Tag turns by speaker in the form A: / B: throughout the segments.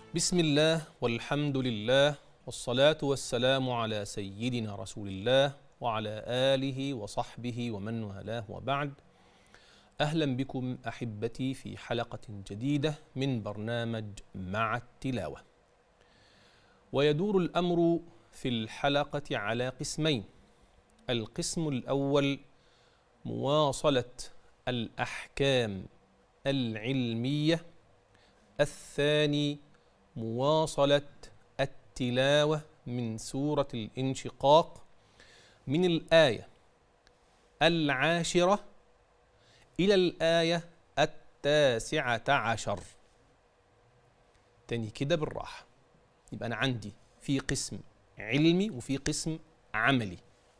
A: بسم الله والحمد لله والصلاة والسلام على سيدنا رسول الله وعلى آله وصحبه ومن والاه وبعد أهلا بكم أحبتي في حلقة جديدة من برنامج مع التلاوة ويدور الأمر في الحلقة على قسمين القسم الأول مواصلة الأحكام العلمية الثاني مواصلة التلاوة من سورة الانشقاق من الآية العاشرة إلى الآية التاسعة عشر تاني كده بالراحة يبقى أنا عندي في قسم علمي وفي قسم عملي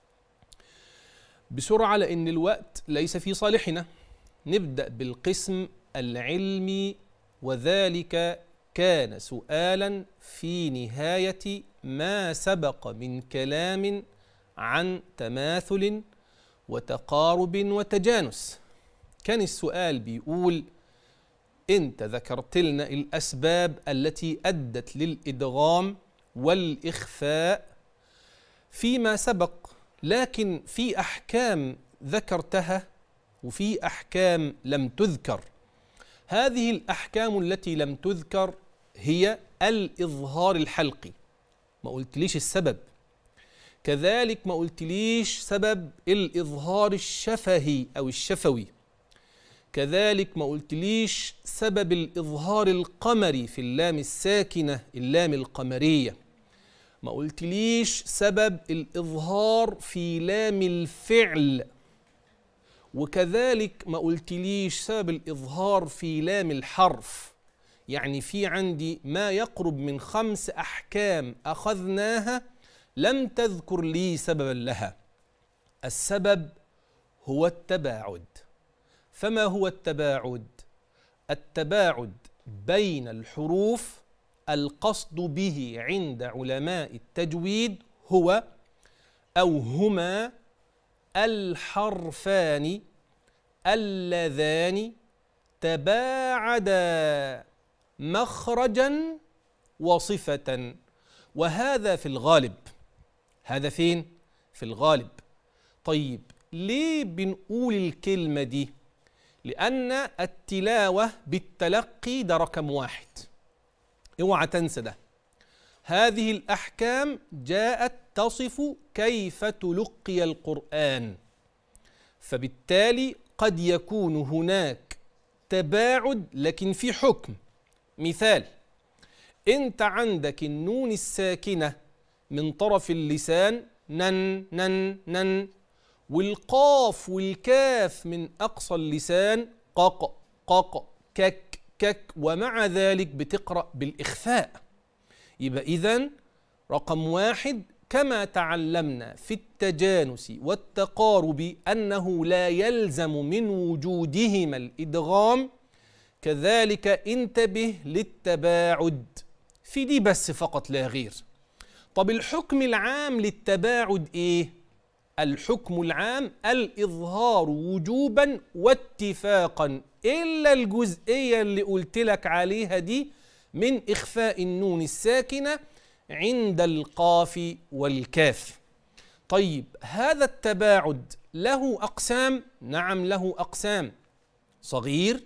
A: بسرعة لأن الوقت ليس في صالحنا نبدأ بالقسم العلمي وذلك كان سؤالا في نهاية ما سبق من كلام عن تماثل وتقارب وتجانس كان السؤال بيقول انت ذكرت لنا الاسباب التي ادت للادغام والاخفاء فيما سبق لكن في احكام ذكرتها وفي احكام لم تذكر هذه الاحكام التي لم تذكر هي الاظهار الحلقي ما قلتليش السبب كذلك ما قلتليش سبب الاظهار الشفهي او الشفوي كذلك ما قلتليش سبب الاظهار القمري في اللام الساكنه اللام القمريه ما قلتليش سبب الاظهار في لام الفعل وكذلك ما قلتليش سبب الإظهار في لام الحرف يعني في عندي ما يقرب من خمس أحكام أخذناها لم تذكر لي سببا لها السبب هو التباعد فما هو التباعد التباعد بين الحروف القصد به عند علماء التجويد هو او هما الحرفان اللذان تباعدا مخرجا وصفة وهذا في الغالب هذا فين؟ في الغالب طيب ليه بنقول الكلمة دي؟ لأن التلاوة بالتلقي ده رقم واحد اوعى تنسى ده هذه الأحكام جاءت تصف كيف تلقي القرآن فبالتالي قد يكون هناك تباعد لكن في حكم مثال انت عندك النون الساكنة من طرف اللسان نن نن نن والقاف والكاف من أقصى اللسان قق قق كك كك ومع ذلك بتقرأ بالإخفاء يبقى إذن رقم واحد كما تعلمنا في التجانس والتقارب انه لا يلزم من وجودهما الادغام كذلك انتبه للتباعد في دي بس فقط لا غير طب الحكم العام للتباعد ايه الحكم العام الاظهار وجوبا واتفاقا الا الجزئيه اللي قلت لك عليها دي من اخفاء النون الساكنه عند القاف والكاف طيب هذا التباعد له اقسام نعم له اقسام صغير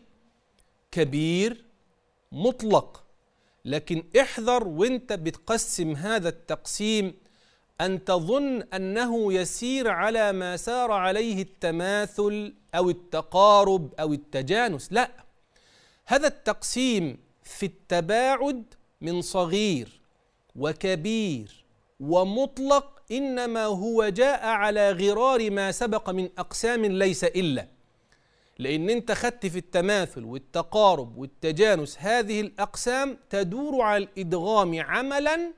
A: كبير مطلق لكن احذر وانت بتقسم هذا التقسيم ان تظن انه يسير على ما سار عليه التماثل او التقارب او التجانس لا هذا التقسيم في التباعد من صغير وكبير ومطلق انما هو جاء على غرار ما سبق من اقسام ليس الا لان انت خدت في التماثل والتقارب والتجانس هذه الاقسام تدور على الادغام عملا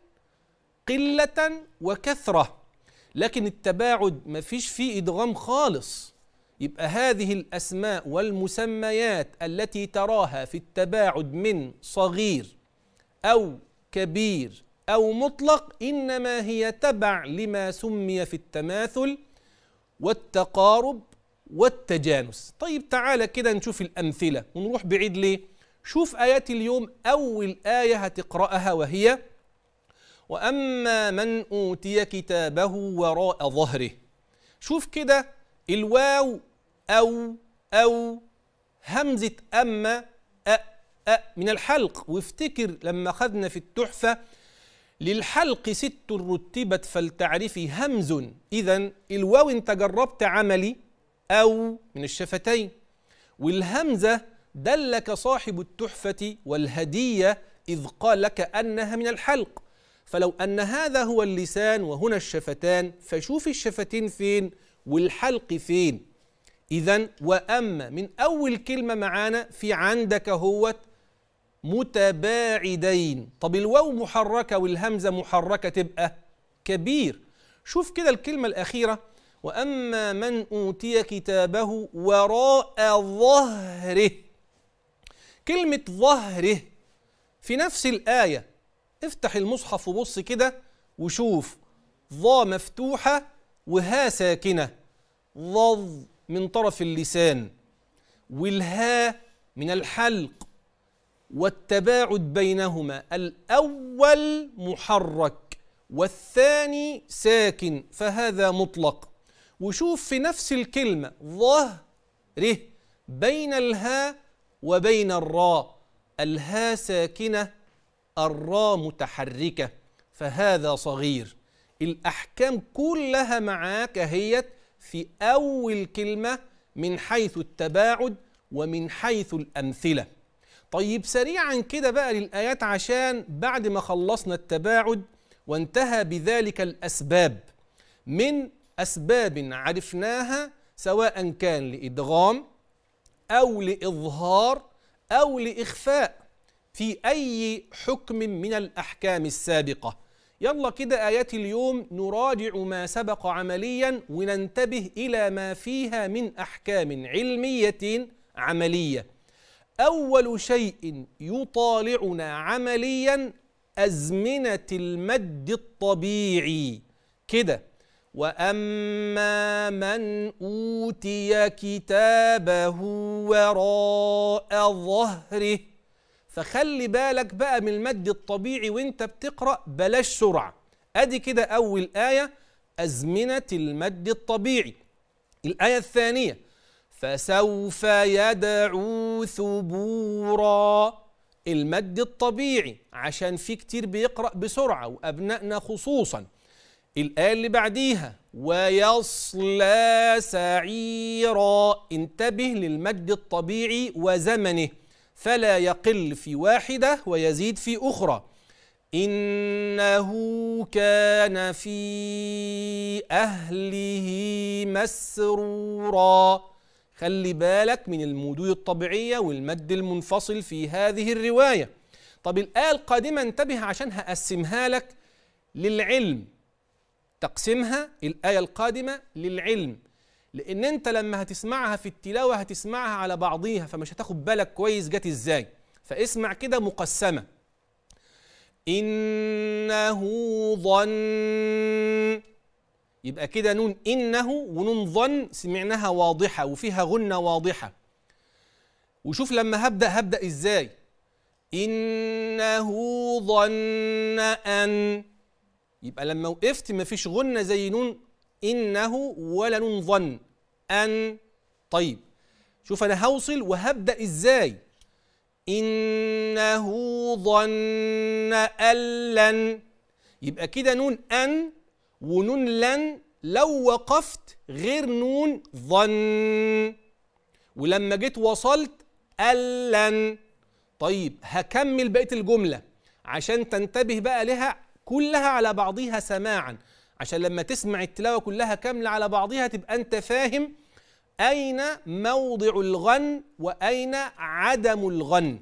A: قله وكثره لكن التباعد ما فيش فيه ادغام خالص يبقى هذه الاسماء والمسميات التي تراها في التباعد من صغير او كبير او مطلق انما هي تبع لما سمي في التماثل والتقارب والتجانس طيب تعالى كده نشوف الامثله ونروح بعيد ليه شوف آيات اليوم أول آية هتقرأها وهي وأما من أوتي كتابه وراء ظهره شوف كده الواو أو أو همزة أما أ أ من الحلق وافتكر لما أخذنا في التحفة للحلق ست رتبت فلتعرفي همز إذا الواو أنت جربت عملي أو من الشفتين والهمزة دلك صاحب التحفة والهدية إذ قال لك أنها من الحلق فلو أن هذا هو اللسان وهنا الشفتان فشوف الشفتين فين والحلق فين إذا وأما من أول كلمة معانا في عندك هوت متباعدين طب الواو محركة والهمزة محركة تبقى كبير شوف كده الكلمة الأخيرة وأما من أوتي كتابه وراء ظهره كلمة ظهره في نفس الآية افتح المصحف وبص كده وشوف ظا مفتوحة وها ساكنة ظظ من طرف اللسان والها من الحلق والتباعد بينهما الأول محرك والثاني ساكن فهذا مطلق وشوف في نفس الكلمة ظهره بين الها وبين الراء الها ساكنة الراء متحركة فهذا صغير الأحكام كلها معاك هي في أول كلمة من حيث التباعد ومن حيث الأمثلة طيب سريعا كده بقى للآيات عشان بعد ما خلصنا التباعد وانتهى بذلك الأسباب من أسباب عرفناها سواء كان لإدغام أو لإظهار أو لإخفاء في أي حكم من الأحكام السابقة يلا كده آيات اليوم نراجع ما سبق عمليا وننتبه إلى ما فيها من أحكام علمية عملية أول شيء يطالعنا عمليا أزمنة المد الطبيعي كده واما من اوتي كتابه وراء ظهره فخلي بالك بقى من المد الطبيعي وانت بتقرا بلاش سرعه ادي كده اول ايه ازمنه المد الطبيعي الايه الثانيه فسوف يدعو ثبورا المد الطبيعي عشان في كتير بيقرا بسرعه وابنائنا خصوصا الآية اللي بعديها ويصلى سعيرا انتبه للمد الطبيعي وزمنه فلا يقل في واحدة ويزيد في أخرى إنه كان في أهله مسرورا خلي بالك من المدود الطبيعية والمد المنفصل في هذه الرواية طب الآية القادمة انتبه عشان هقسمها لك للعلم تقسمها الآية القادمة للعلم لأن أنت لما هتسمعها في التلاوة هتسمعها على بعضيها فمش هتاخد بالك كويس جت إزاي فاسمع كده مقسمة إنه ظن يبقى كده نون إنه ونون ظن سمعناها واضحة وفيها غنة واضحة وشوف لما هبدأ هبدأ إزاي إنه ظن أن يبقى لما وقفت مفيش غنة زي نون إنه ولا نون ظن أن طيب شوف أنا هوصل وهبدأ إزاي إنه ظن أن لن يبقى كده نون أن ونون لن لو وقفت غير نون ظن ولما جيت وصلت ألن طيب هكمل بقية الجملة عشان تنتبه بقى لها كلها على بعضها سماعا عشان لما تسمع التلاوة كلها كاملة على بعضها تبقى أنت فاهم أين موضع الغن وأين عدم الغن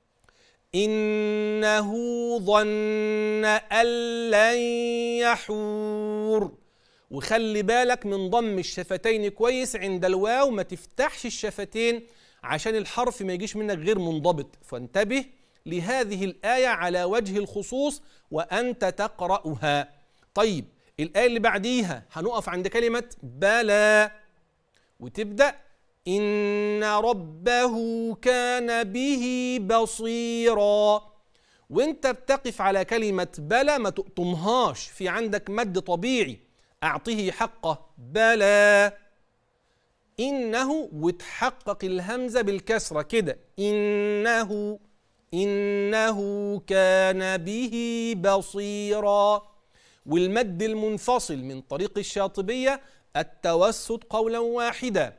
A: إنه ظن أن لن يحور وخلي بالك من ضم الشفتين كويس عند الواو ما تفتحش الشفتين عشان الحرف ما يجيش منك غير منضبط فانتبه لهذه الآية على وجه الخصوص وأنت تقرأها طيب الآية اللي بعديها هنقف عند كلمة بلى وتبدأ إن ربه كان به بصيرا وانت بتقف على كلمة بلى ما تقطمهاش في عندك مد طبيعي أعطه حقه بلى إنه وتحقق الهمزة بالكسرة كده إنه إنه كان به بصيرا والمد المنفصل من طريق الشاطبية التوسط قولا واحدا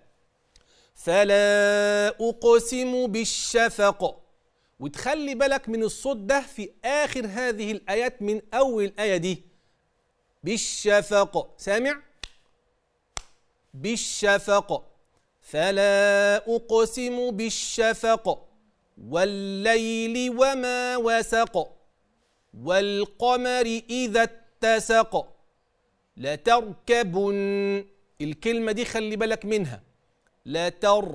A: فلا أقسم بالشفق وتخلي بالك من الصوت ده في آخر هذه الآيات من أول الآية دي بالشفق سامع؟ بالشفق فلا أقسم بالشفق والليل وما وسق والقمر إذا اتسق لتركبن الكلمة دي خلي بالك منها لتر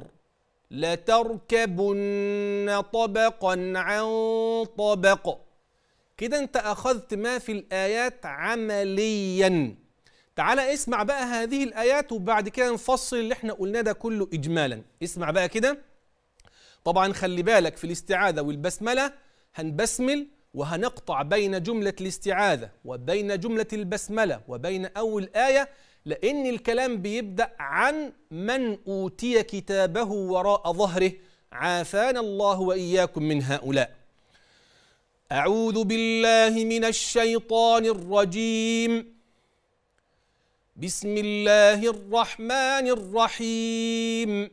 A: لتركبن طبقا عن طبق كده انت اخذت ما في الايات عمليا تعال اسمع بقى هذه الايات وبعد كده نفصل اللي احنا قلناه ده كله اجمالا اسمع بقى كده طبعا خلي بالك في الاستعاذه والبسمله هنبسمل وهنقطع بين جمله الاستعاذه وبين جمله البسمله وبين اول ايه لأن الكلام بيبدأ عن من أوتي كتابه وراء ظهره عافانا الله وإياكم من هؤلاء أعوذ بالله من الشيطان الرجيم بسم الله الرحمن الرحيم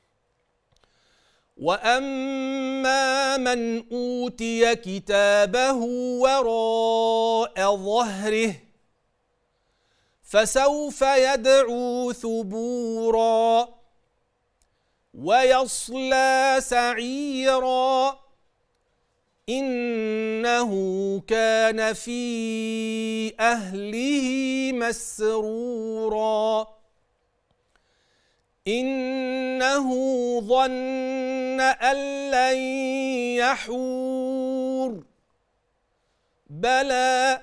A: واما من اوتي كتابه وراء ظهره فسوف يدعو ثبورا ويصلى سعيرا انه كان في اهله مسرورا انه ظن ان لن يحور بلى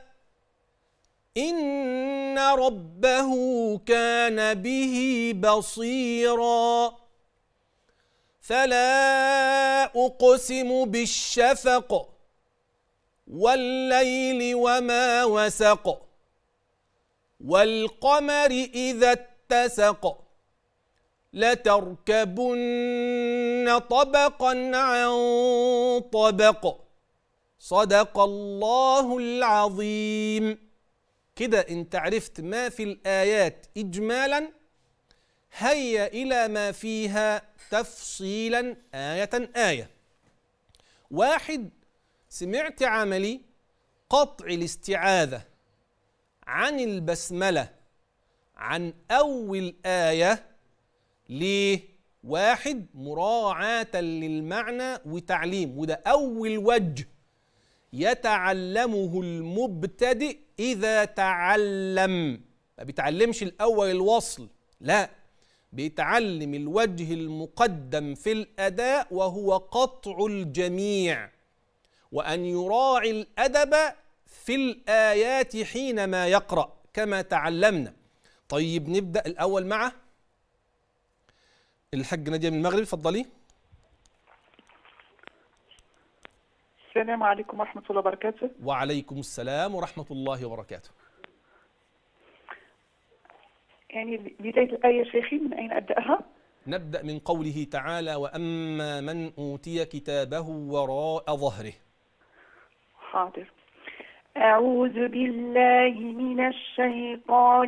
A: ان ربه كان به بصيرا فلا اقسم بالشفق والليل وما وسق والقمر اذا اتسق لتركبن طبقا عن طبق صدق الله العظيم كده انت عرفت ما في الآيات إجمالا هيا إلى ما فيها تفصيلا آية آية واحد سمعت عملي قطع الاستعاذة عن البسملة عن أول آية ليه؟ واحد مراعاة للمعنى وتعليم وده أول وجه يتعلمه المبتدئ إذا تعلم ما بيتعلمش الأول الوصل لا بيتعلم الوجه المقدم في الأداء وهو قطع الجميع وأن يراعي الأدب في الآيات حينما يقرأ كما تعلمنا طيب نبدأ الأول مع الحاج نادية من المغرب اتفضلي
B: السلام عليكم ورحمة الله وبركاته
A: وعليكم السلام ورحمة الله وبركاته
B: يعني بداية الآية شيخي من أين أبدأها؟
A: نبدأ من قوله تعالى وأما من أوتي كتابه وراء ظهره
B: حاضر أعوذ بالله من الشيطان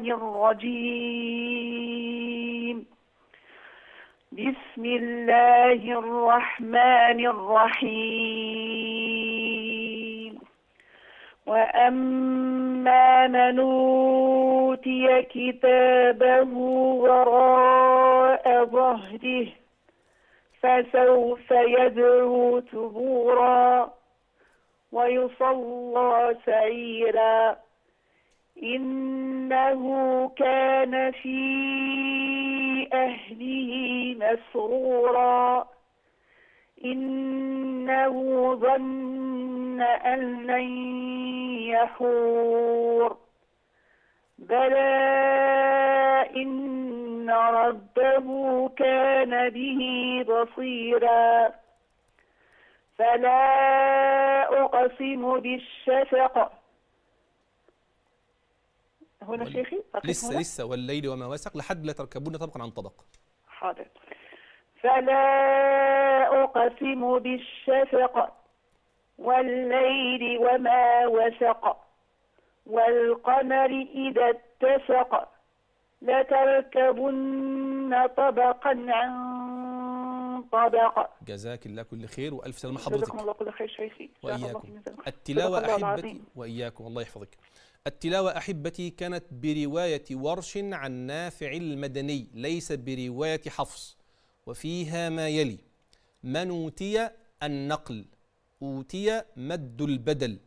B: الرجيم بسم الله الرحمن الرحيم وأما من أوتي كتابه وراء ظهره فسوف يدعو ثبورا ويصلى سعيرا إنه كان في أهله مسرورا إنه ظن أن لن يحور بلى إن إن ربه كان به بصيرا فلا أقسم بالشفق هنا
A: وال-
B: شيخي أقف
A: لسه
B: هنا؟
A: لسه والليل وما وسق لحد لا تركبون طبقا عن طبق
B: حاضر فلا أقسم بالشفق والليل وما وسق والقمر إذا اتسق لتركبن طبقا عن طبق
A: جزاك الله كل خير والف سلامه
B: جزاكم
A: حضرتك
B: الله كل خير شيخي جزاك الله
A: واياكم
B: من ذنب.
A: التلاوه
B: صدق الله
A: احبتي
B: العظيم.
A: واياكم الله يحفظك التلاوه احبتي كانت بروايه ورش عن نافع المدني ليس بروايه حفص وفيها ما يلي من اوتي النقل اوتي مد البدل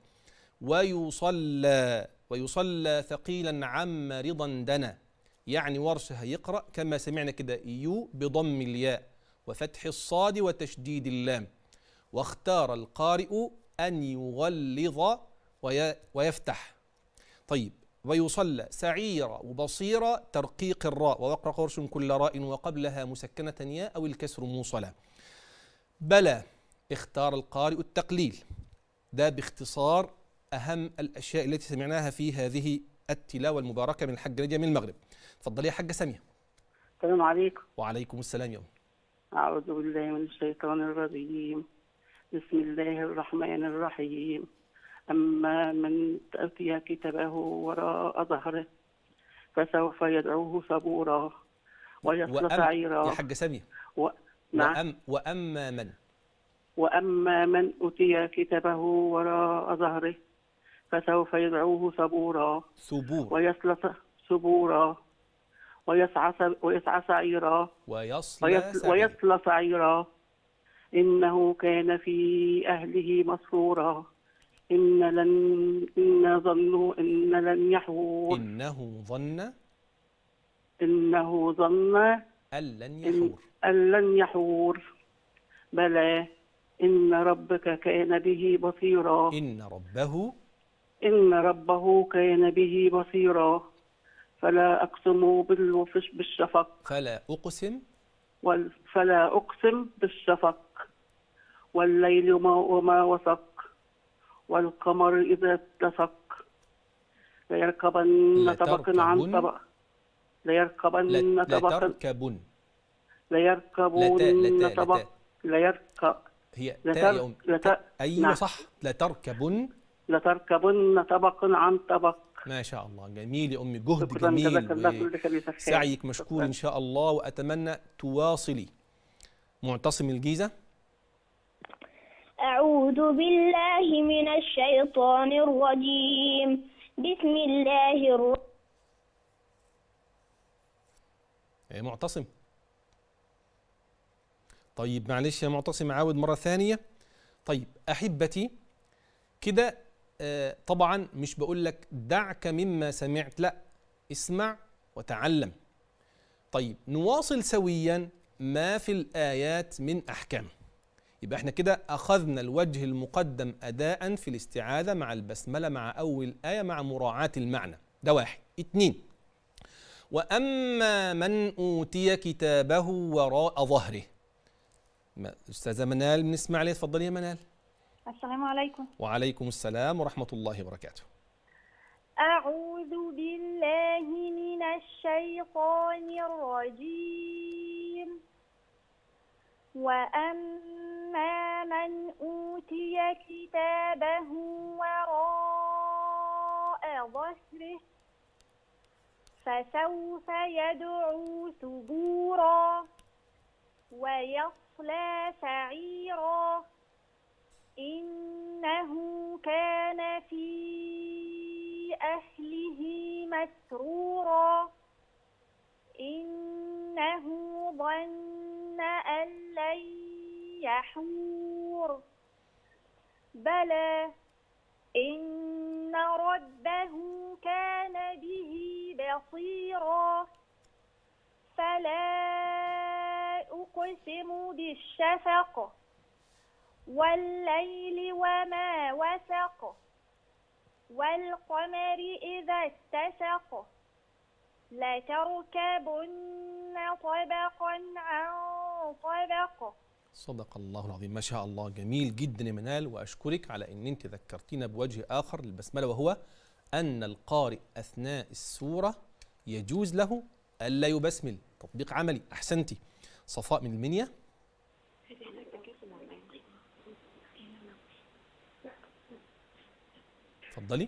A: ويصلى ويصلى ثقيلا عم رضا دنا يعني ورش هيقرا كما سمعنا كده يو بضم الياء وفتح الصاد وتشديد اللام واختار القارئ أن يغلظ وي- ويفتح طيب ويصلى سعيرة وبصيرة ترقيق الراء ووقر قرش كل راء وقبلها مسكنة ياء أو الكسر موصلة بلى اختار القارئ التقليل ده باختصار أهم الأشياء التي سمعناها في هذه التلاوة المباركة من الحاج نجا من المغرب تفضلي يا حاجة سامية
C: السلام عليكم
A: وعليكم السلام يوم
C: أعوذ بالله من الشيطان الرجيم بسم الله الرحمن الرحيم أما من أوتي كتابه وراء ظهره فسوف يدعوه صبورا ويصلى
A: وأم يا
C: سعيرا
A: حاجة سامية
C: و... نعم
A: وأم وأما من
C: وأما من أوتي كتابه وراء ظهره فسوف يدعوه صبورا
A: ثبور
C: ويصلى س- سبورا ويسعى س- ويسعى سعيرا
A: ويصلى
C: ويصل
A: سعيرا.
C: ويصلى سعيرا إنه كان في أهله مسرورا إن لن إن ظنوا إن لن يحور
A: إنه ظن
C: إنه ظن
A: أن لن
C: إن,
A: يحور
C: أن لن يحور بلى إن ربك كان به بصيرا
A: إن ربه
C: إن ربه كان به بصيرا فلا أقسم بالوفش بالشفق
A: فلا أقسم
C: وال- فلا أقسم بالشفق والليل وما, وما وسق والقمر إذا اتسق ليركبن طبقا عن
A: لتركبن-
C: طبق ليركبن
A: لا
C: طبقا
A: لتركبن
C: ليركبن
A: لتا- لتا-
C: طبق
A: لتا.
C: ليركب
A: هي
C: لتر-
A: تاء يا أم
C: لت-
A: أيوة
C: نعم.
A: صح لتركبن
C: لتركبن طبقا عن طبق
A: ما شاء الله جميل يا أمي جهد
C: شكرا جزاك الله
A: جميل
C: كل خير يا شيخ.
A: سعيك مشكور
C: شكراً.
A: إن شاء الله وأتمنى تواصلي معتصم الجيزة
D: أعوذ بالله من الشيطان الرجيم بسم الله الرحمن
A: يا معتصم طيب معلش يا معتصم عاود مرة ثانية طيب أحبتي كده آه، طبعا مش بقول لك دعك مما سمعت لا اسمع وتعلم طيب نواصل سويا ما في الآيات من أحكام يبقى احنا كده أخذنا الوجه المقدم أداء في الاستعاذة مع البسملة مع أول آية مع مراعاة المعنى ده واحد اتنين واما من اوتي كتابه وراء ظهره ما- استاذه منال بنسمع عليه تفضلي يا منال
E: السلام عليكم
A: وعليكم السلام ورحمه الله وبركاته
E: أعوذ بالله من الشيطان الرجيم وأما من أوتي كتابه وراء ظهره فسوف يدعو ثبورا ويصلى سعيرا إنه كان في أهله مسرورا إنه ظن أن لن يحور بلى إن ربه كان به بصيرا فلا أقسم بالشفق والليل وما وسق والقمر إذا اتسق لتركبن طبقا عن طبق
A: صدق الله العظيم ما شاء الله جميل جدا يا منال واشكرك على ان انت ذكرتينا بوجه اخر للبسمله وهو ان القارئ اثناء السوره يجوز له الا يبسمل تطبيق عملي احسنتي صفاء من المنيا اتفضلي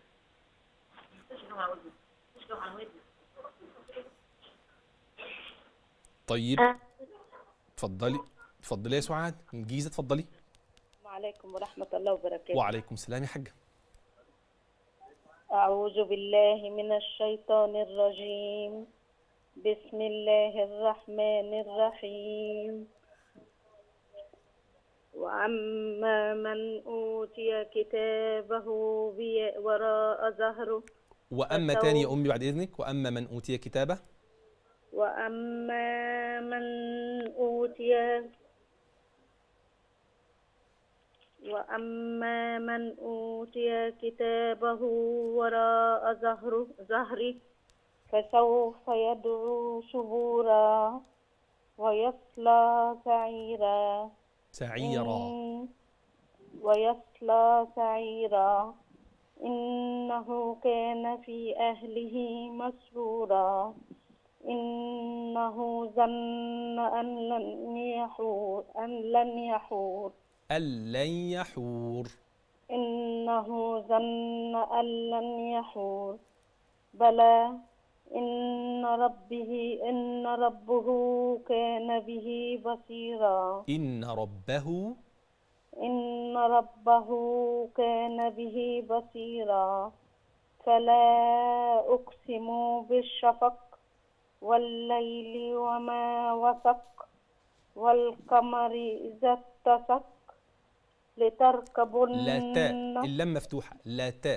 A: طيب اتفضلي اتفضلي يا سعاد من الجيزه اتفضلي
F: السلام عليكم ورحمة الله وبركاته
A: وعليكم السلام يا حاجه
F: أعوذ بالله من الشيطان الرجيم بسم الله الرحمن الرحيم وأما من أوتي كتابه بي- وراء ظهره
A: واما تاني يا امي بعد اذنك واما من اوتي كتابه
F: وأما من أوتي وأما من أوتي كتابه وراء ظهره ظهره فسوف يدعو شبورا ويصلى سعيرا
A: سعيرا
F: إن- ويصلى سعيرا إنه كان في أهله مسرورا إنه ظن أن لن يحور أن لن يحور
A: ألن يحور
F: إنه ظن أن لن يحور بلى إن ربه إن ربه كان به بصيرا
A: إن ربه
F: إن ربه كان به بصيرا فلا أقسم بالشفق والليل وما وسق والقمر إذا اتسق لتركبن
A: لا تاء اللام مفتوحة لا تاء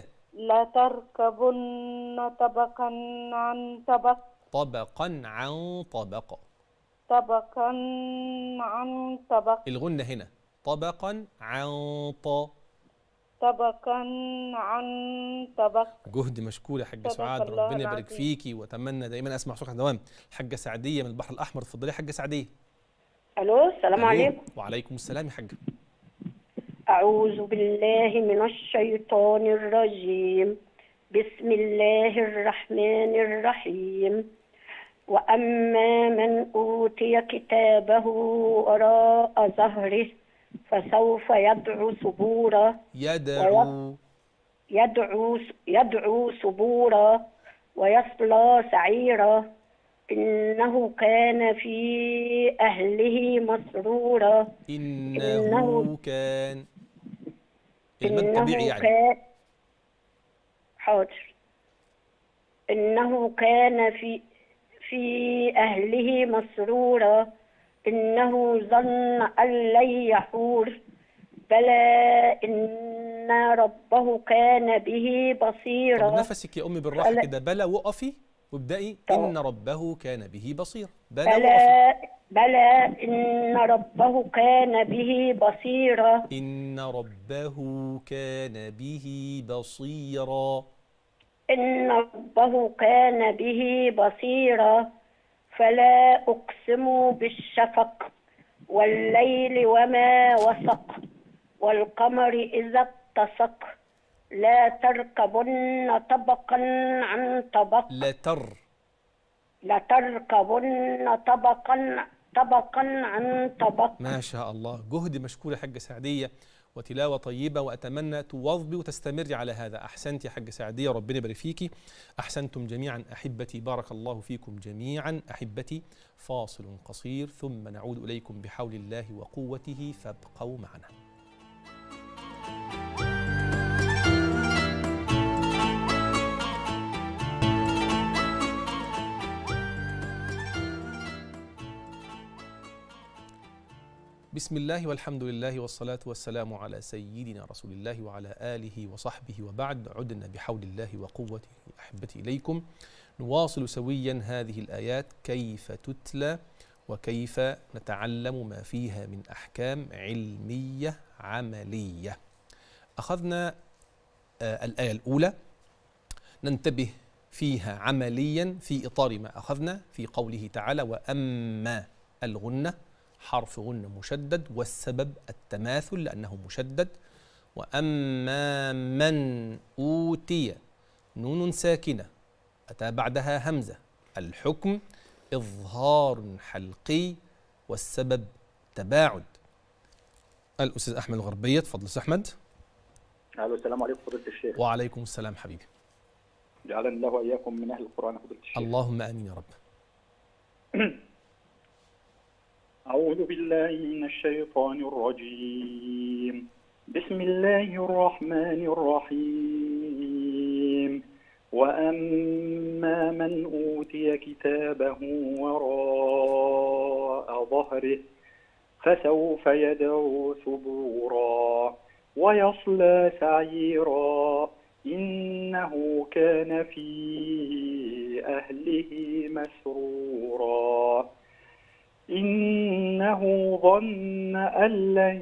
F: لتركبن طبقا عن طبق
A: طبقا عن طبق
F: طبقا عن طبق
A: الغنة هنا طبقا عن ط
F: طبقا عن طبق
A: جهد مشكور يا حاجة
F: صدق
A: سعاد
F: الله
A: ربنا يبارك
F: العظيم.
A: فيكي واتمنى دايما اسمع صوتك على الدوام حاجة سعدية من البحر الاحمر اتفضلي يا حاجة سعدية
G: الو السلام
A: ألو.
G: عليكم
A: وعليكم السلام يا حاجة
G: اعوذ بالله من الشيطان الرجيم بسم الله الرحمن الرحيم واما من اوتي كتابه وراء ظهره فسوف يدعو ثبورا
A: يدعو
G: يدعو يدعو ثبورا ويصلى سعيرا إنه كان في أهله مسرورا
A: إنه
G: إنه-
A: كان المد طبيعي
G: إنه
A: يعني
G: كان حاضر إنه كان في في أهله مسرورا إنه ظن أن لن يحور بلى إن ربه كان به
A: طب
G: بصيرا
A: نفسك يا أمي بالراحة
G: بلى.
A: كده بلى وقفي وابدأي
G: طب.
A: إن ربه كان به بصير بلى وقفي
G: بلى بلى إن ربه كان به بصيرا
A: إن ربه كان به بصيرا
G: إن ربه كان به بصيرا فلا أقسم بالشفق والليل وما وسق والقمر إذا اتسق لا تركبن طبقا عن طبق
A: لتر
G: لتركبن طبقا طبقا عن طبق
A: ما شاء الله جهد مشكور يا حاجة سعدية وتلاوة طيبة وأتمنى تواظبي وتستمري على هذا أحسنت يا حاجة سعدية ربنا يبارك فيكي أحسنتم جميعا أحبتي بارك الله فيكم جميعا أحبتي فاصل قصير ثم نعود إليكم بحول الله وقوته فابقوا معنا بسم الله والحمد لله والصلاة والسلام على سيدنا رسول الله وعلى آله وصحبه وبعد عدنا بحول الله وقوته أحبتي إليكم نواصل سويا هذه الآيات كيف تتلى وكيف نتعلم ما فيها من أحكام علمية عملية أخذنا آه الآية الأولى ننتبه فيها عمليا في إطار ما أخذنا في قوله تعالى وأما الغنة حرف غنة مشدد والسبب التماثل لأنه مشدد وأما من أوتي نون ساكنة أتى بعدها همزة الحكم إظهار حلقي والسبب تباعد الأستاذ أحمد الغربية تفضل أستاذ أحمد
H: الو السلام عليكم فضيله الشيخ
A: وعليكم السلام حبيبي
H: جعلنا الله واياكم من اهل القران فضيله الشيخ
A: اللهم آمين يا رب
H: اعوذ بالله من الشيطان الرجيم بسم الله الرحمن الرحيم واما من اوتي كتابه وراء ظهره فسوف يدعو ثبورا ويصلى سعيرا إنه كان في أهله مسرورا إنه ظن أن لن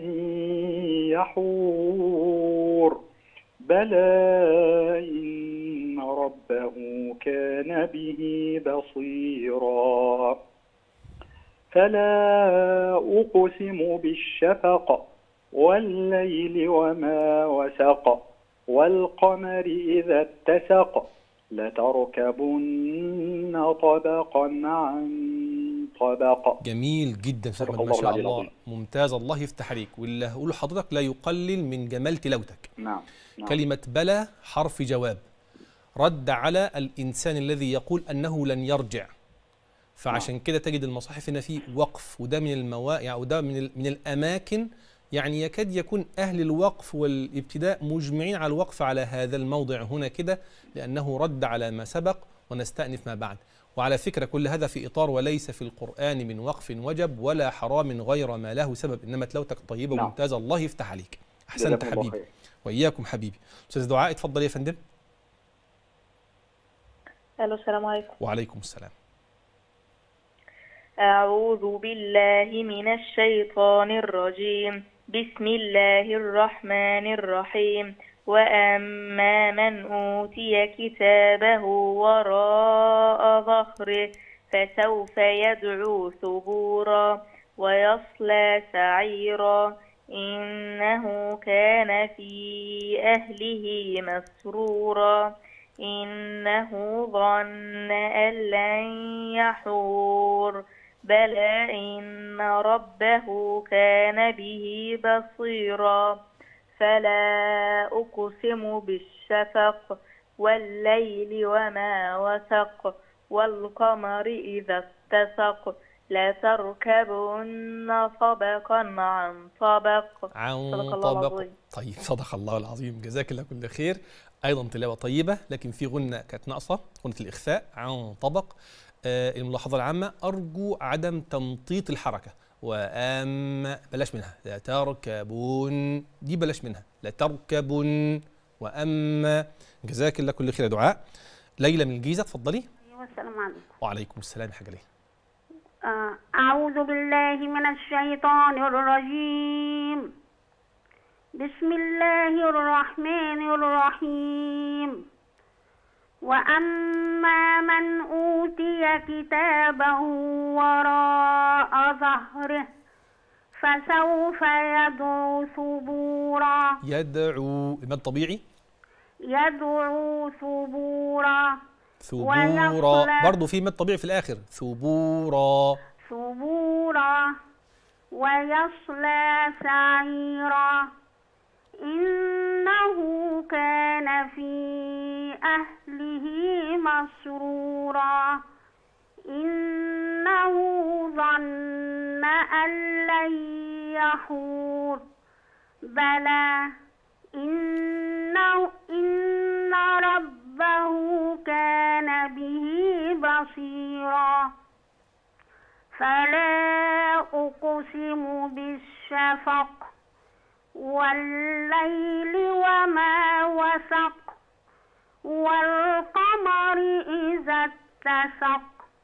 H: يحور بلى إن ربه كان به بصيرا فلا أقسم بالشفق والليل وما وسق والقمر إذا اتسق لتركبن طبقا عن طبق
A: جميل جدا أستاذ
H: صدق
A: أحمد ما
H: الله
A: شاء
H: العلي
A: الله
H: العظيم.
A: ممتاز الله يفتح عليك واللي هقوله لحضرتك لا يقلل من جمال تلاوتك
H: نعم نعم
A: كلمة بلى حرف جواب رد على الإنسان الذي يقول أنه لن يرجع فعشان كده تجد المصاحف هنا فيه وقف وده من الموا يعني وده من ال- من الأماكن يعني يكاد يكون أهل الوقف والابتداء مجمعين على الوقف على هذا الموضع هنا كده لأنه رد على ما سبق ونستأنف ما بعد وعلى فكرة كل هذا في إطار وليس في القرآن من وقف وجب ولا حرام غير ما له سبب إنما تلاوتك طيبة
H: نعم.
A: وممتازة الله يفتح عليك أحسنت
H: جزاكم الله
A: حبيبي
H: خير.
A: وإياكم حبيبي أستاذ دعاء اتفضل يا فندم
F: الو السلام عليكم
A: وعليكم السلام
I: أعوذ بالله من الشيطان الرجيم بسم الله الرحمن الرحيم وأما من أوتي كتابه وراء ظهره فسوف يدعو ثبورا ويصلى سعيرا إنه كان في أهله مسرورا إنه ظن أن لن يحور بلى إن ربه كان به بصيرا فلا أقسم بالشفق والليل وما وسق والقمر إذا اتسق لتركبن طبقا عن طبق
A: عن
I: صدق الله
A: طبق
I: العظيم.
A: طيب صدق الله العظيم جزاك الله كل خير ايضا تلاوه طيبه لكن في غنه كانت ناقصه غنه الاخفاء عن طبق آه الملاحظه العامه ارجو عدم تمطيط الحركه وام بلاش منها لا تركبون دي بلاش منها لا تركبون واما جزاك الله كل خير يا دعاء ليلى من الجيزه اتفضلي
G: أيوة السلام عليكم
A: وعليكم السلام يا حاجه ليه
G: آه، أعوذ بالله من الشيطان الرجيم بسم الله الرحمن الرحيم وأما من أوتي كتابه وراء ظهره فسوف يدعو ثبورا
A: يدعو المد طبيعي
G: يدعو ثبورا
A: ثبورا
G: ويصلى-
A: برضه في مد طبيعي في الاخر ثبورا
G: ثبورا ويصلى سعيرا إنه كان في أهله مسرورا إنه ظن أن لن يحور بلى إنه إن ربه كان به بصيرا فلا أقسم بالشفق والليل وما وسق والقمر إذا اتسق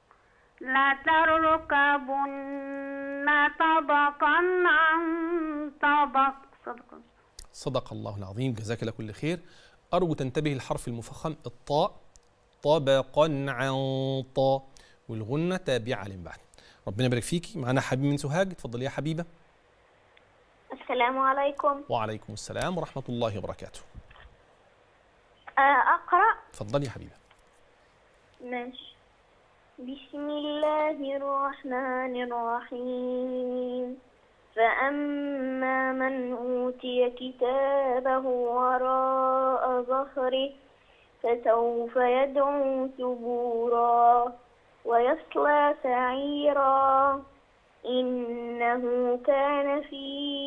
G: لتركبن طبقا عن طبق صدق الله.
A: صدق الله العظيم جزاك الله كل خير أرجو تنتبه الحرف المفخم الطاء طبقا عن طا والغنة تابعة لمن بعد ربنا يبارك فيكي معانا حبيب من سوهاج اتفضلي يا حبيبة
D: السلام عليكم
A: وعليكم السلام ورحمة الله وبركاته
D: آه، أقرأ
A: اتفضلي يا حبيبة
D: ماشي بسم الله الرحمن الرحيم فأما من أوتي كتابه وراء ظهره فسوف يدعو ثبورا ويصلى سعيرا إنه كان في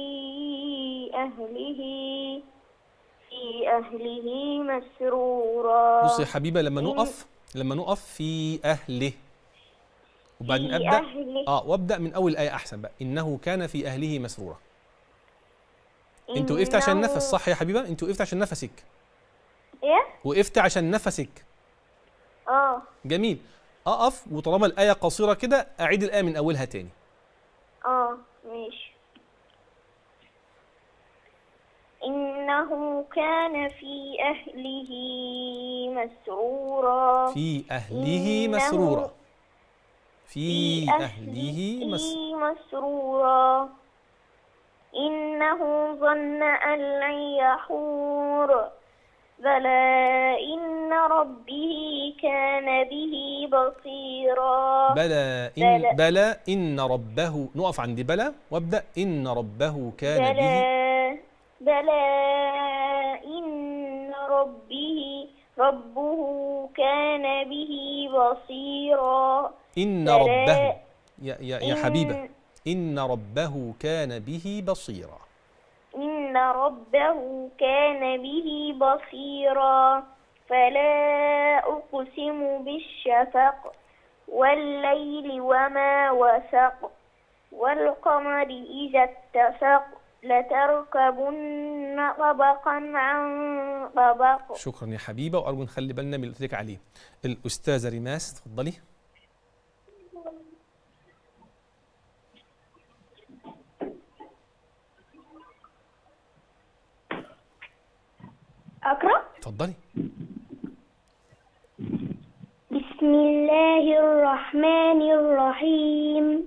D: أهله في أهله مسرورا
A: بصي يا حبيبة لما نقف لما نقف في أهله وبعدين
D: في
A: أبدأ
D: أهله.
A: اه وابدأ من أول آية أحسن بقى إنه كان في أهله مسرورا أنت وقفت عشان
D: إنه-
A: النفس صح يا حبيبة أنت وقفت عشان نفسك
D: إيه؟
A: وقفت عشان نفسك
D: آه
A: جميل أقف وطالما الآية قصيرة كده أعيد الآية من أولها تاني
D: آه ماشي إنه كان في أهله مسرورا
A: في أهله
D: إنه
A: مسرورا في
D: في
A: أهله مس
D: مسرورا إنه ظن أن لن يحور بلى إن ربه كان به بصيرا
A: بلى إن
D: بلى.
A: بلى إن ربه نقف عند بلى وابدأ إن ربه كان به
D: بلى بلى إن ربه ربه كان به بصيرا
A: إن
D: بلى.
A: ربه يا يا يا
D: إن-
A: حبيبة إن ربه كان به بصيرا
D: إن ربه كان به بصيرا فلا أقسم بالشفق والليل وما وسق والقمر إذا اتسق لتركبن طبقا عن طبق
A: شكرا يا حبيبة وأرجو نخلي بالنا من اللي قلت لك عليه الأستاذة ريماس اتفضلي
D: أقرأ
A: اتفضلي
D: بسم الله الرحمن الرحيم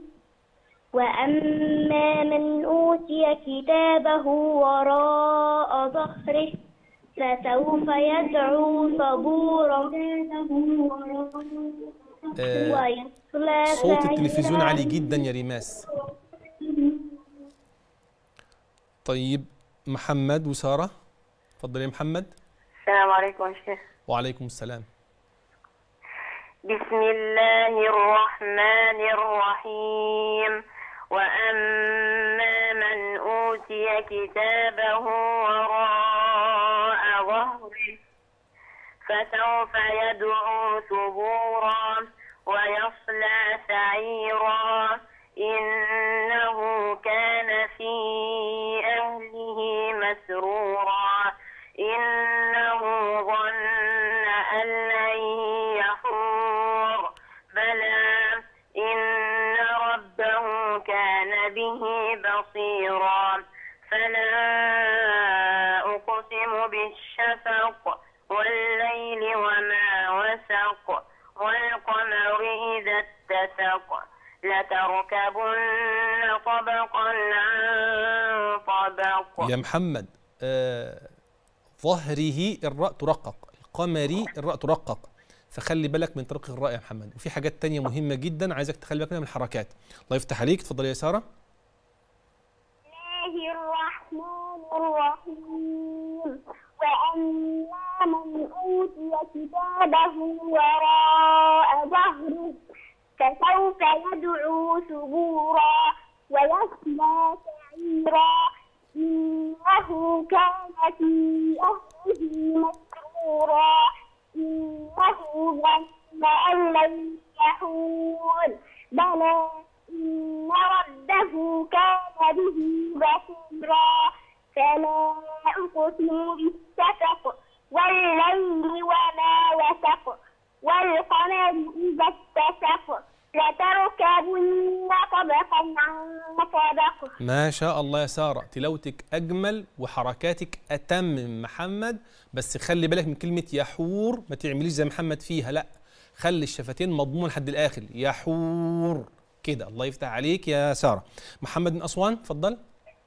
D: وأما من أوتي كتابه وراء ظهره فسوف يدعو ثبورا
A: آه
D: ويصلى
A: صوت
D: سعيرا.
A: التلفزيون عالي جدا يا ريماس طيب محمد وسارة اتفضلي يا محمد
G: السلام عليكم يا شيخ
A: وعليكم السلام
G: بسم الله الرحمن الرحيم وأما من أوتي كتابه وراء ظهره فسوف يدعو ثبورا ويصلى سعيرا إنه كان في أهله مسرورا إنه ظن أن لن يحور بلى إن ربه كان به بصيرا فلا أقسم بالشفق والليل وما وسق والقمر إذا اتسق لتركبن طبقا عن طبق
A: يا محمد آه ظهره الراء ترقق القمري الراء ترقق فخلي بالك من طريق الراء يا محمد وفي حاجات تانية مهمة جدا عايزك تخلي بالك منها من الحركات الله يفتح عليك اتفضلي يا سارة
D: الله الرحمن الرحيم وأما من أوتي كتابه وراء ظهره فسوف يدعو ثبورا ويصلى سعيرا إنه كان في أهله مسرورا إنه ظن أن لن يحور بلى إن ربه كان به بصيرا فلا أقسم بالشفق والليل وما وسق والقمر إذا اتسق لتركبن طبقا عن طبق
A: ما شاء الله يا سارة تلاوتك أجمل وحركاتك أتم من محمد بس خلي بالك من كلمة يحور ما تعمليش زي محمد فيها لا خلي الشفتين مضمون لحد الآخر يحور كده الله يفتح عليك يا سارة محمد من أسوان اتفضل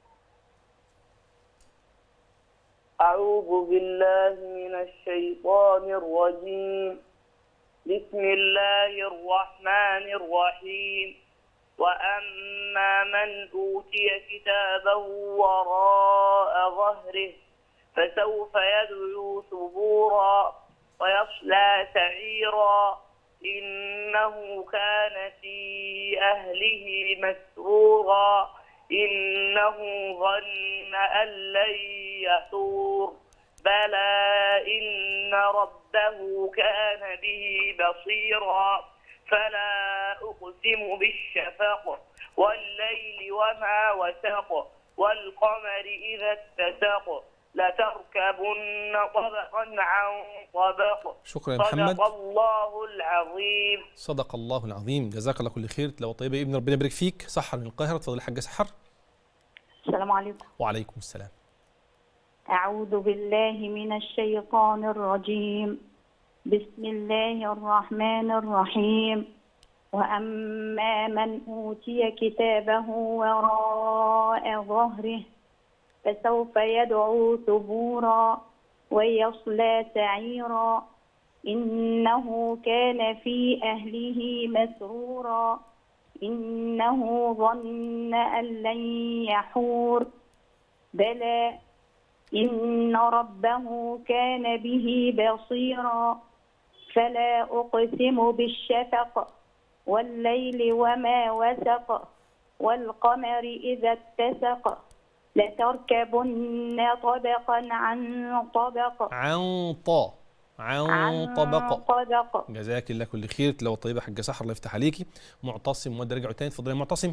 J: أعوذ بالله من الشيطان الرجيم بسم الله الرحمن الرحيم وأما من أوتي كتابه وراء ظهره فسوف يدعو ثبورا ويصلى سعيرا إنه كان في أهله مسرورا إنه ظن أن لن يحور بلى إن ربه كان به بصيرا فلا أقسم بالشفق والليل وما وسق والقمر إذا اتسق لتركبن طبقا عن طبق
A: شكرا يا محمد
J: صدق الله العظيم
A: صدق الله العظيم جزاك الله كل خير تلاوة طيبة يا ابن ربنا يبارك فيك سحر من القاهرة تفضل الحاج سحر
F: السلام عليكم
A: وعليكم السلام
F: أعوذ بالله من الشيطان الرجيم بسم الله الرحمن الرحيم وأما من أوتي كتابه وراء ظهره فسوف يدعو ثبورا ويصلى سعيرا إنه كان في أهله مسرورا إنه ظن أن لن يحور بلى إن ربه كان به بصيرا فلا أقسم بالشفق والليل وما وسق والقمر إذا اتسق لتركبن طبقا عن طبق
A: عن طا عن
F: عن
A: طبق
F: طبق
A: جزاك الله كل خير تلاوة طيبة حاجة سحر الله يفتح عليكي معتصم مودة رجعوا تاني اتفضل يا معتصم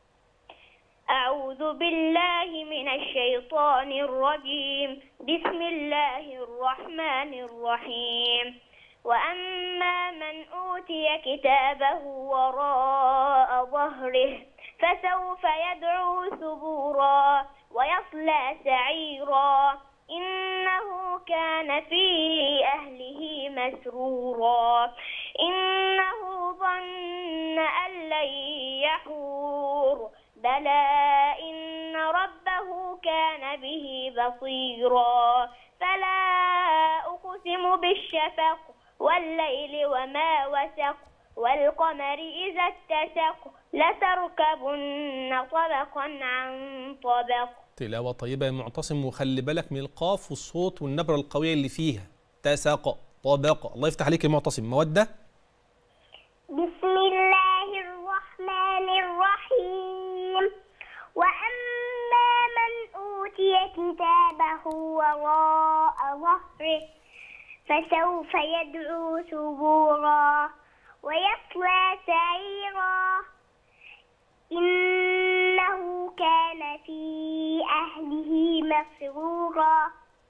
D: أعوذ بالله من الشيطان الرجيم بسم الله الرحمن الرحيم وأما من أوتي كتابه وراء ظهره فسوف يدعو ثبورا ويصلى سعيرا إنه كان في أهله مسرورا إنه ظن أن لن يحور بلى إن ربه كان به بصيرا فلا أقسم بالشفق والليل وما وسق والقمر إذا اتسق لتركبن طبقا عن طبق
A: تلاوة طيبة يا معتصم وخلي بالك من القاف والصوت والنبرة القوية اللي فيها تساق طبق الله يفتح عليك يا معتصم مودة
D: بسم الله الرحمن الرحيم وأما من أوتي كتابه وراء ظهره فسوف يدعو ثبورا ويصلى سعيرا إنه كان في أهله مسرورا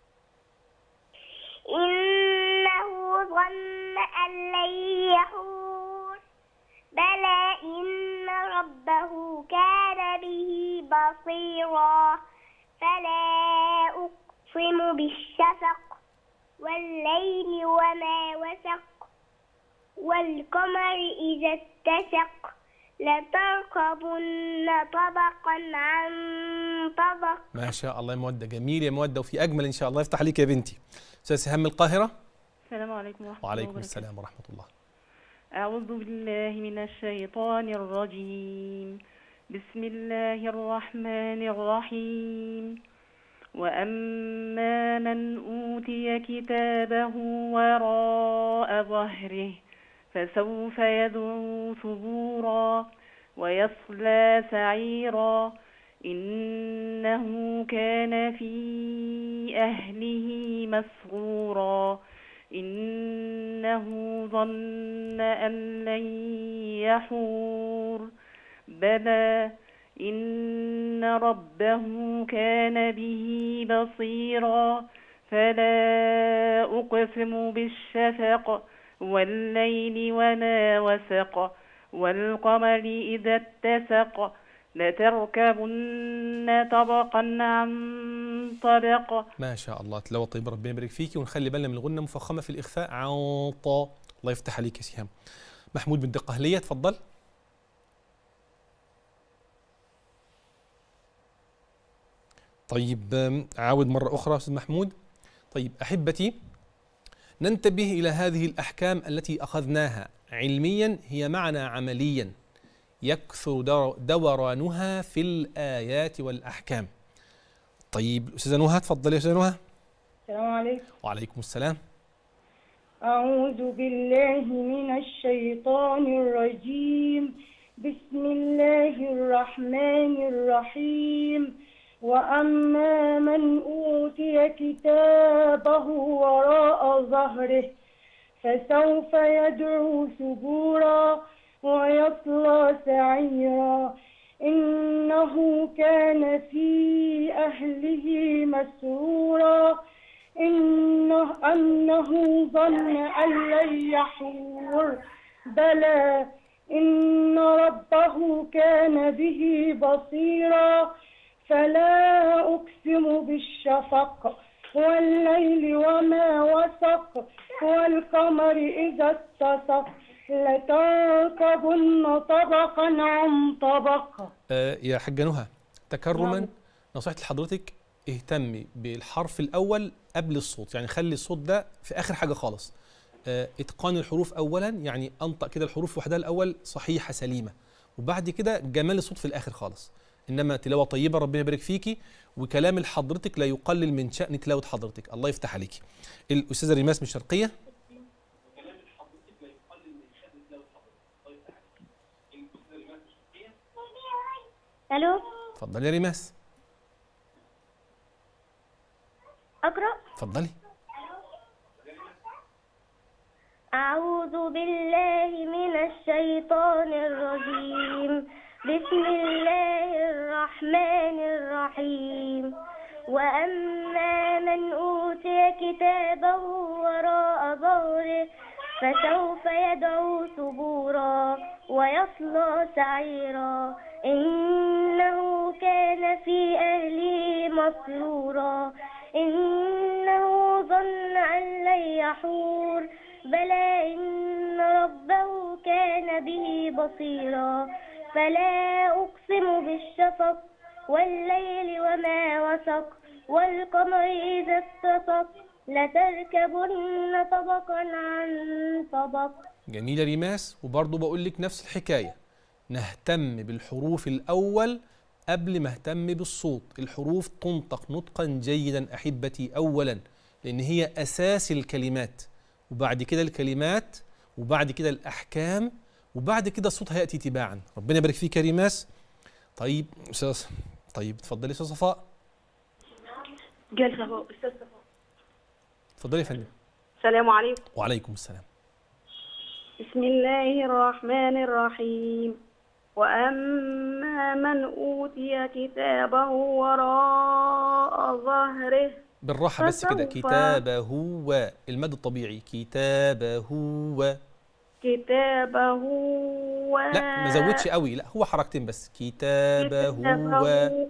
D: إنه ظن أن لن يحور بلى إن ربه كان به بصيرا فلا أقسم بالشفق والليل وما وسق والقمر إذا اتسق لتركبن طبقا عن طبق
A: ما شاء الله يا مودة جميل يا مودة وفي أجمل إن شاء الله يفتح عليك يا بنتي أستاذ سهام من القاهرة
K: السلام عليكم ورحمة الله
A: وعليكم
K: وبركاته.
A: السلام ورحمة الله
K: أعوذ بالله من الشيطان الرجيم بسم الله الرحمن الرحيم وأما من أوتي كتابه وراء ظهره فسوف يدعو ثبورا ويصلى سعيرا إنه كان في أهله مسرورا إنه ظن أن لن يحور بلى إن ربه كان به بصيرا فلا أقسم بالشفق والليل وما وسق والقمر إذا اتسق لتركبن طبقا عن طبق
A: ما شاء الله تلاوة طيبة ربنا يبارك فيكي ونخلي بالنا من الغنة مفخمة في الإخفاء عطا الله يفتح عليك يا سهام محمود بن دقهلية تفضل طيب آم، عاود مرة أخرى أستاذ محمود طيب أحبتي ننتبه إلى هذه الأحكام التي أخذناها علميا هي معنى عمليا يكثر دور- دورانها في الآيات والأحكام طيب أستاذة نهى تفضلي يا أستاذة نهى
L: السلام عليكم
A: وعليكم السلام
L: أعوذ بالله من الشيطان الرجيم بسم الله الرحمن الرحيم وأما من أوتي كتابه وراء ظهره فسوف يدعو ثبورا ويصلى سعيرا إنه كان في أهله مسرورا إنه أنه ظن أن لن يحور بلى إن ربه كان به بصيرا فلا أقسم بالشفق والليل وما وسق والقمر إذا اتسق لتركبن طبقا عن طبق
A: آه يا حاجة نهى تكرما
L: نعم.
A: نصيحتي لحضرتك اهتمي بالحرف الأول قبل الصوت يعني خلي الصوت ده في آخر حاجة خالص آه إتقان الحروف أولا يعني أنطق كده الحروف وحدها الأول صحيحة سليمة وبعد كده جمال الصوت في الآخر خالص إنما تلاوة طيبة ربنا يبارك فيكي وكلام لحضرتك لا يقلل من شأن تلاوة حضرتك الله يفتح عليكي الأستاذة ريماس من الشرقية
D: الو
A: اتفضلي يا ريماس
D: اقرا
A: اتفضلي
D: أعوذ بالله من الشيطان الرجيم بسم الله الرحمن الرحيم وأما من أوتي كتابه وراء ظهره فسوف يدعو ثبورا ويصلى سعيرا إنه كان في أهله مسرورا إنه ظن أن لن يحور بلى إن ربه كان به بصيرا فلا أقسم بالشفق والليل وما وسق والقمر إذا اتسق لتركبن طبقا عن طبق
A: جميل يا ريماس وبرضه بقول لك نفس الحكايه نهتم بالحروف الاول قبل ما اهتم بالصوت الحروف تنطق نطقا جيدا احبتي اولا لان هي اساس الكلمات وبعد كده الكلمات وبعد كده الاحكام وبعد كده الصوت هياتي تباعا ربنا يبارك فيك يا ريماس طيب استاذ طيب اتفضلي يا استاذ صفاء
C: جالسة هو أستاذ صفاء
A: اتفضلي يا فندم
C: السلام عليكم
A: وعليكم السلام
C: بسم الله الرحمن الرحيم وأما من أوتي كتابه وراء ظهره
A: بالراحه بس كده
C: فسوف-
A: كتابه و المد الطبيعي كتابه و
C: كتابه و
A: لا ما زودش قوي لا هو حركتين بس كتابه و
C: كتابه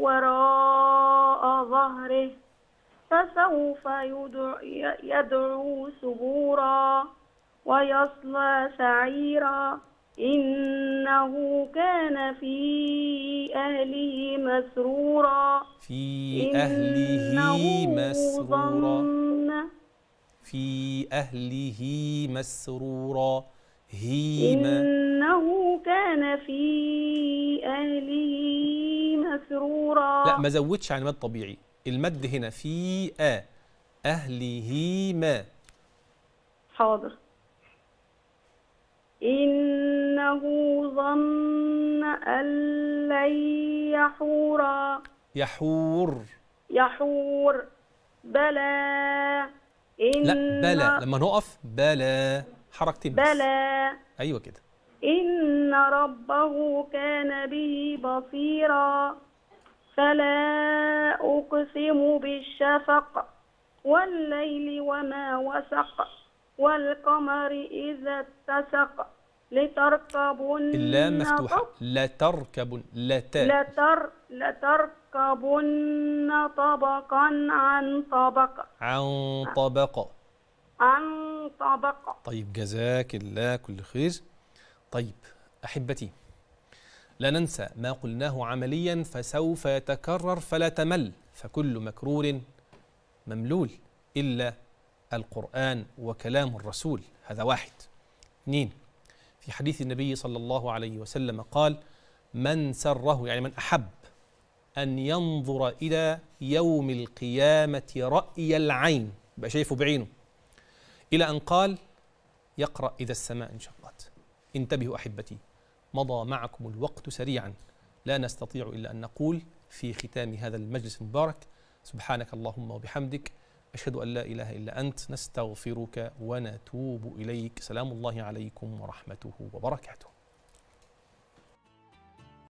C: وراء ظهره فسوف يدعو, يدعو ثبورا ويصلى سعيرا إنه كان في أهله مسرورا
A: في أهله
C: إنه
A: مسرورا
C: ظن
A: في أهله مسرورا هيما
C: إنه كان في أهله مسرورا
A: لا ما زودش عن المد طبيعي المد هنا في أ أهله ما
C: حاضر إنه ظن أن لن يحورا
A: يحور
C: يحور بلى إن
A: لا بلى لما نقف بلى حركتين بس
C: بلى
A: أيوة كده
C: إن ربه كان به بصيرا فلا أقسم بالشفق والليل وما وسق والقمر إذا اتسق
M: لتركبن
A: اللام مفتوحة لا تركبن لا تا
M: لتر لتركبن طبقا عن طبق
A: عن طبق
M: عن طبق
A: طيب جزاك الله كل خير طيب أحبتي لا ننسى ما قلناه عمليا فسوف يتكرر فلا تمل فكل مكرور مملول إلا القرآن وكلام الرسول هذا واحد اثنين في حديث النبي صلى الله عليه وسلم قال من سره يعني من أحب أن ينظر إلى يوم القيامة رأي العين يبقى شايفه بعينه إلى أن قال يقرأ إذا السماء انشقت انتبهوا أحبتي مضى معكم الوقت سريعا لا نستطيع إلا أن نقول في ختام هذا المجلس المبارك سبحانك اللهم وبحمدك أشهد أن لا إله إلا أنت نستغفرك ونتوب إليك سلام الله عليكم ورحمته وبركاته